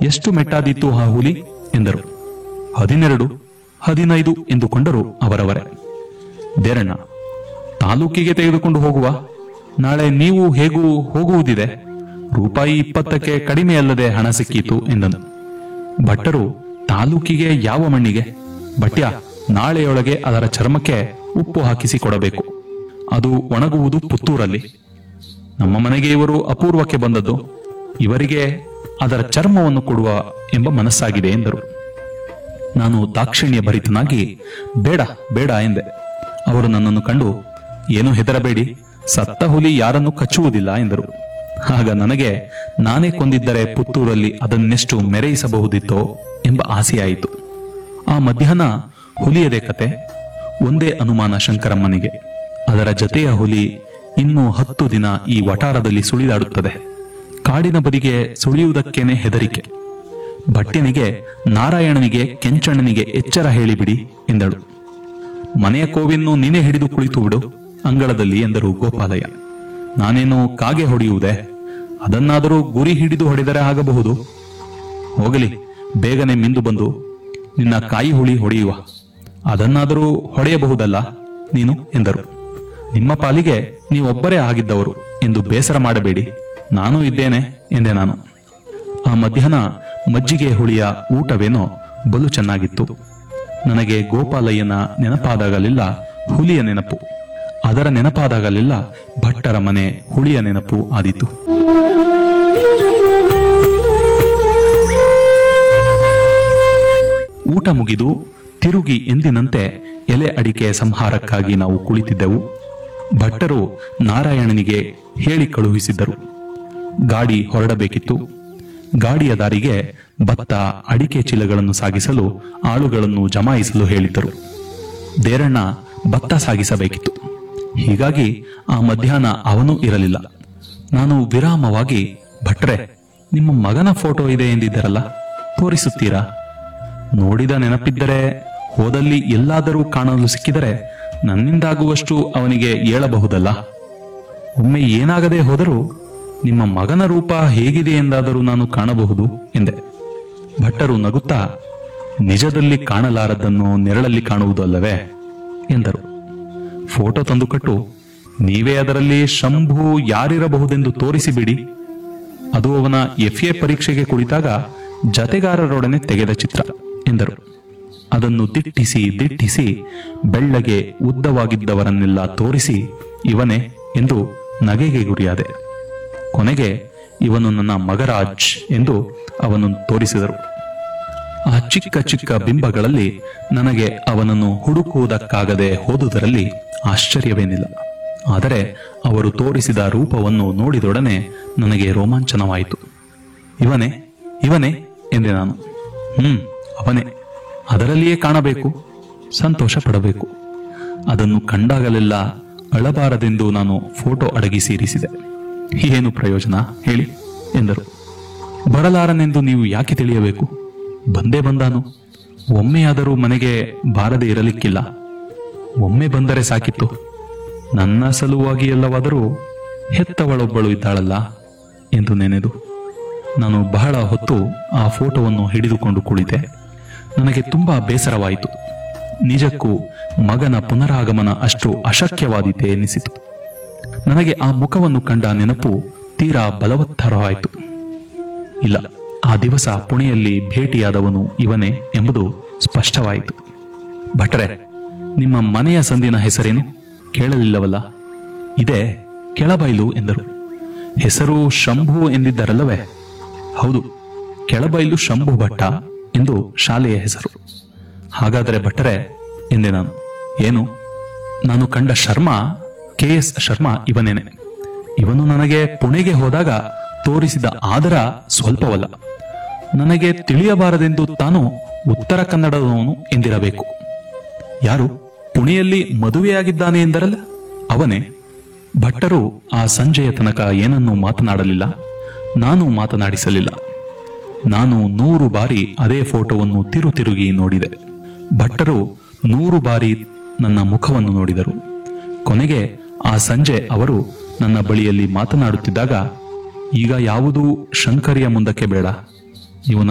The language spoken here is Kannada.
ಎಷ್ಟು ಮೆಟ್ಟಾದೀತು ಆ ಹುಲಿ ಎಂದರು ಹದಿನೆರಡು ಹದಿನೈದು ಎಂದುಕೊಂಡರು ಅವರವರೇ ದೇರಣ್ಣ ತಾಲೂಕಿಗೆ ತೆಗೆದುಕೊಂಡು ಹೋಗುವ ನಾಳೆ ನೀವು ಹೇಗೂ ಹೋಗುವುದಿದೆ ರೂಪಾಯಿ ಇಪ್ಪತ್ತಕ್ಕೆ ಕಡಿಮೆಯಲ್ಲದೆ ಹಣ ಸಿಕ್ಕೀತು ಎಂದನು ಭಟ್ಟರು ತಾಲೂಕಿಗೆ ಯಾವ ಮಣ್ಣಿಗೆ ಭಟ್ಯ ನಾಳೆಯೊಳಗೆ ಅದರ ಚರ್ಮಕ್ಕೆ ಉಪ್ಪು ಹಾಕಿಸಿ ಕೊಡಬೇಕು ಅದು ಒಣಗುವುದು ಪುತ್ತೂರಲ್ಲಿ ನಮ್ಮ ಮನೆಗೆ ಇವರು ಅಪೂರ್ವಕ್ಕೆ ಬಂದದ್ದು ಇವರಿಗೆ ಅದರ ಚರ್ಮವನ್ನು ಕೊಡುವ ಎಂಬ ಮನಸ್ಸಾಗಿದೆ ಎಂದರು ನಾನು ದಾಕ್ಷಿಣ್ಯ ಭರಿತನಾಗಿ ಬೇಡ ಬೇಡ ಎಂದೆ ಅವರು ನನ್ನನ್ನು ಕಂಡು ಏನು ಹೆದರಬೇಡಿ ಸತ್ತ ಹುಲಿ ಯಾರನ್ನು ಕಚ್ಚುವುದಿಲ್ಲ ಎಂದರು ಆಗ ನನಗೆ ನಾನೇ ಕೊಂದಿದ್ದರೆ ಪುತ್ತೂರಲ್ಲಿ ಅದನ್ನೆಷ್ಟು ಮೆರೆಯಿಸಬಹುದಿತ್ತೋ ಎಂಬ ಆಸೆಯಾಯಿತು ಆ ಮಧ್ಯಾಹ್ನ ಹುಲಿಯದೇ ಕತೆ ಒಂದೇ ಅನುಮಾನ ಶಂಕರಮ್ಮನಿಗೆ ಅದರ ಜತೆಯ ಹುಲಿ ಇನ್ನೂ ಹತ್ತು ದಿನ ಈ ವಟಾರದಲ್ಲಿ ಸುಳಿದಾಡುತ್ತದೆ ಕಾಡಿನ ಬದಿಗೆ ಸುಳಿಯುವುದಕ್ಕೇನೆ ಹೆದರಿಕೆ ಭಟ್ಯನಿಗೆ ನಾರಾಯಣನಿಗೆ ಕೆಂಚಣ್ಣನಿಗೆ ಎಚ್ಚರ ಹೇಳಿಬಿಡಿ ಎಂದಳು ಮನೆಯ ಕೋವಿನ್ನು ನೀನೇ ಹಿಡಿದು ಕುಳಿತು ಬಿಡು ಅಂಗಳದಲ್ಲಿ ಎಂದರು ಗೋಪಾಲಯ್ಯ ನಾನೇನು ಕಾಗೆ ಹೊಡೆಯುವುದೇ ಅದನ್ನಾದರೂ ಗುರಿ ಹಿಡಿದು ಹೊಡೆದರೆ ಆಗಬಹುದು ಹೋಗಲಿ ಬೇಗನೆ ಮಿಂದು ಬಂದು ನಿನ್ನ ಕಾಯಿ ಹುಳಿ ಹೊಡೆಯುವ ಅದನ್ನಾದರೂ ಹೊಡೆಯಬಹುದಲ್ಲ ನೀನು ಎಂದರು ನಿಮ್ಮ ಪಾಲಿಗೆ ನೀವೊಬ್ಬರೇ ಆಗಿದ್ದವರು ಎಂದು ಬೇಸರ ಮಾಡಬೇಡಿ ನಾನು ಇದ್ದೇನೆ ಎಂದೆ ನಾನು ಆ ಮಧ್ಯಾಹ್ನ ಮಜ್ಜಿಗೆ ಹುಳಿಯ ಊಟವೇನೋ ಬಲು ಚೆನ್ನಾಗಿತ್ತು ನನಗೆ ಗೋಪಾಲಯ್ಯನ ನೆನಪಾದಾಗಲೆಲ್ಲ ಹುಲಿಯ ನೆನಪು ಅದರ ನೆನಪಾದಾಗಲೆಲ್ಲ ಭಟ್ಟರ ಮನೆ ಹುಳಿಯ ನೆನಪು ಆದೀತು ಊಟ ಮುಗಿದು ತಿರುಗಿ ಎಂದಿನಂತೆ ಎಲೆ ಅಡಿಕೆ ಸಂಹಾರಕ್ಕಾಗಿ ನಾವು ಕುಳಿತಿದ್ದೆವು ಭಟ್ಟರು ನಾರಾಯಣನಿಗೆ ಹೇಳಿ ಕಳುಹಿಸಿದ್ದರು ಗಾಡಿ ಹೊರಡಬೇಕಿತ್ತು ಗಾಡಿಯ ದಾರಿಗೆ ಭತ್ತ ಅಡಿಕೆ ಚೀಲಗಳನ್ನು ಸಾಗಿಸಲು ಆಳುಗಳನ್ನು ಜಮಾಯಿಸಲು ಹೇಳಿದ್ದರು ದೇರಣ್ಣ ಭತ್ತ ಸಾಗಿಸಬೇಕಿತ್ತು ಹೀಗಾಗಿ ಆ ಮಧ್ಯಾಹ್ನ ಅವನೂ ಇರಲಿಲ್ಲ ನಾನು ವಿರಾಮವಾಗಿ ಭಟ್ರೆ ನಿಮ್ಮ ಮಗನ ಫೋಟೋ ಇದೆ ಎಂದಿದ್ದರಲ್ಲ ತೋರಿಸುತ್ತೀರಾ ನೋಡಿದ ನೆನಪಿದ್ದರೆ ಹೋದಲ್ಲಿ ಎಲ್ಲಾದರೂ ಕಾಣಲು ಸಿಕ್ಕಿದರೆ ನನ್ನಿಂದಾಗುವಷ್ಟು ಅವನಿಗೆ ಏಳಬಹುದಲ್ಲ ಒಮ್ಮೆ ಏನಾಗದೆ ಹೋದರೂ ನಿಮ್ಮ ಮಗನ ರೂಪ ಹೇಗಿದೆ ಎಂದಾದರೂ ನಾನು ಕಾಣಬಹುದು ಎಂದೆ ಭಟ್ಟರು ನಗುತ್ತಾ ನಿಜದಲ್ಲಿ ಕಾಣಲಾರದನ್ನು ನೆರಳಲ್ಲಿ ಕಾಣುವುದು ಅಲ್ಲವೇ ಎಂದರು ಫೋಟೋ ತಂದುಕೊಟ್ಟು ನೀವೇ ಅದರಲ್ಲಿ ಶಂಭು ಯಾರಿರಬಹುದೆಂದು ತೋರಿಸಿಬಿಡಿ ಅದು ಅವನ ಎಫ್ಎ ಪರೀಕ್ಷೆಗೆ ಕುಳಿತಾಗ ಜತೆಗಾರರೊಡನೆ ತೆಗೆದ ಚಿತ್ರ ಎಂದರು ಅದನ್ನು ದಿಟ್ಟಿಸಿ ದಿಟ್ಟಿಸಿ ಬೆಳ್ಳಗೆ ಉದ್ದವಾಗಿದ್ದವರನ್ನೆಲ್ಲ ತೋರಿಸಿ ಇವನೇ ಎಂದು ನಗೆಗೆ ಗುರಿಯಾದೆ ಕೊನೆಗೆ ಇವನು ನನ್ನ ಮಗರಾಜ್ ಎಂದು ಅವನನ್ನು ತೋರಿಸಿದರು ಆ ಚಿಕ್ಕ ಚಿಕ್ಕ ಬಿಂಬಗಳಲ್ಲಿ ನನಗೆ ಅವನನ್ನು ಹುಡುಕುವುದಕ್ಕಾಗದೆ ಹೋದುದರಲ್ಲಿ ಆಶ್ಚರ್ಯವೇನಿಲ್ಲ ಆದರೆ ಅವರು ತೋರಿಸಿದ ರೂಪವನ್ನು ನೋಡಿದೊಡನೆ ನನಗೆ ರೋಮಾಂಚನವಾಯಿತು ಇವನೇ ಇವನೇ ಎಂದೆ ನಾನು ಹ್ಮ್ ಅವನೇ ಅದರಲ್ಲಿಯೇ ಕಾಣಬೇಕು ಸಂತೋಷ ಪಡಬೇಕು ಅದನ್ನು ಕಂಡಾಗಲೆಲ್ಲ ಅಳಬಾರದೆಂದು ನಾನು ಫೋಟೋ ಅಡಗಿಸಿ ಇರಿಸಿದೆ ಏನು ಪ್ರಯೋಜನ ಹೇಳಿ ಎಂದರು ಬರಲಾರನೆಂದು ನೀವು ಯಾಕೆ ತಿಳಿಯಬೇಕು ಬಂದೇ ಬಂದಾನು ಒಮ್ಮೆಯಾದರೂ ಮನೆಗೆ ಬಾರದೆ ಇರಲಿಕ್ಕಿಲ್ಲ ಒಮ್ಮೆ ಬಂದರೆ ಸಾಕಿತ್ತು ನನ್ನ ಸಲುವಾಗಿ ಎಲ್ಲವಾದರೂ ಹೆತ್ತವಳೊಬ್ಬಳು ಇದ್ದಾಳಲ್ಲ ಎಂದು ನೆನೆದು ನಾನು ಬಹಳ ಹೊತ್ತು ಆ ಫೋಟೋವನ್ನು ಹಿಡಿದುಕೊಂಡು ಕುಳಿತೆ ನನಗೆ ತುಂಬಾ ಬೇಸರವಾಯಿತು ನಿಜಕ್ಕೂ ಮಗನ ಪುನರಾಗಮನ ಅಷ್ಟು ಅಶಕ್ಯವಾದೀತೆ ಎನಿಸಿತು ನನಗೆ ಆ ಮುಖವನ್ನು ಕಂಡ ನೆನಪು ತೀರಾ ಬಲವತ್ತರವಾಯಿತು ಇಲ್ಲ ಆ ದಿವಸ ಪುಣೆಯಲ್ಲಿ ಭೇಟಿಯಾದವನು ಇವನೇ ಎಂಬುದು ಸ್ಪಷ್ಟವಾಯಿತು ಭಟ್ರೆ ನಿಮ್ಮ ಮನೆಯ ಸಂದಿನ ಹೆಸರೇನು ಕೇಳಲಿಲ್ಲವಲ್ಲ ಇದೆ ಕೆಳಬೈಲು ಎಂದರು ಹೆಸರು ಶಂಭು ಎಂದಿದ್ದರಲ್ಲವೇ ಹೌದು ಕೆಳಬೈಲು ಶಂಭು ಭಟ್ಟ ಎಂದು ಶಾಲೆಯ ಹೆಸರು ಹಾಗಾದರೆ ಭಟ್ಟರೆ ಎಂದೆ ನಾನು ಏನು ನಾನು ಕಂಡ ಶರ್ಮಾ ಕೆ ಎಸ್ ಶರ್ಮಾ ಇವನೇನೆ ಇವನು ನನಗೆ ಪುಣೆಗೆ ಹೋದಾಗ ತೋರಿಸಿದ ಆದರ ಸ್ವಲ್ಪವಲ್ಲ ನನಗೆ ತಿಳಿಯಬಾರದೆಂದು ತಾನು ಉತ್ತರ ಕನ್ನಡದವನು ಎಂದಿರಬೇಕು ಯಾರು ಪುಣೆಯಲ್ಲಿ ಮದುವೆಯಾಗಿದ್ದಾನೆ ಎಂದರಲ್ಲ ಅವನೇ ಭಟ್ಟರು ಆ ಸಂಜೆಯ ತನಕ ಏನನ್ನೂ ಮಾತನಾಡಲಿಲ್ಲ ನಾನು ಮಾತನಾಡಿಸಲಿಲ್ಲ ನಾನು ನೂರು ಬಾರಿ ಅದೇ ಫೋಟೋವನ್ನು ತಿರು ತಿರುಗಿ ನೋಡಿದೆ ಭಟ್ಟರು ನೂರು ಬಾರಿ ನನ್ನ ಮುಖವನ್ನು ನೋಡಿದರು ಕೊನೆಗೆ ಆ ಸಂಜೆ ಅವರು ನನ್ನ ಬಳಿಯಲ್ಲಿ ಮಾತನಾಡುತ್ತಿದ್ದಾಗ ಈಗ ಯಾವುದೂ ಶಂಕರಿಯ ಮುಂದಕ್ಕೆ ಬೇಡ ನೀವು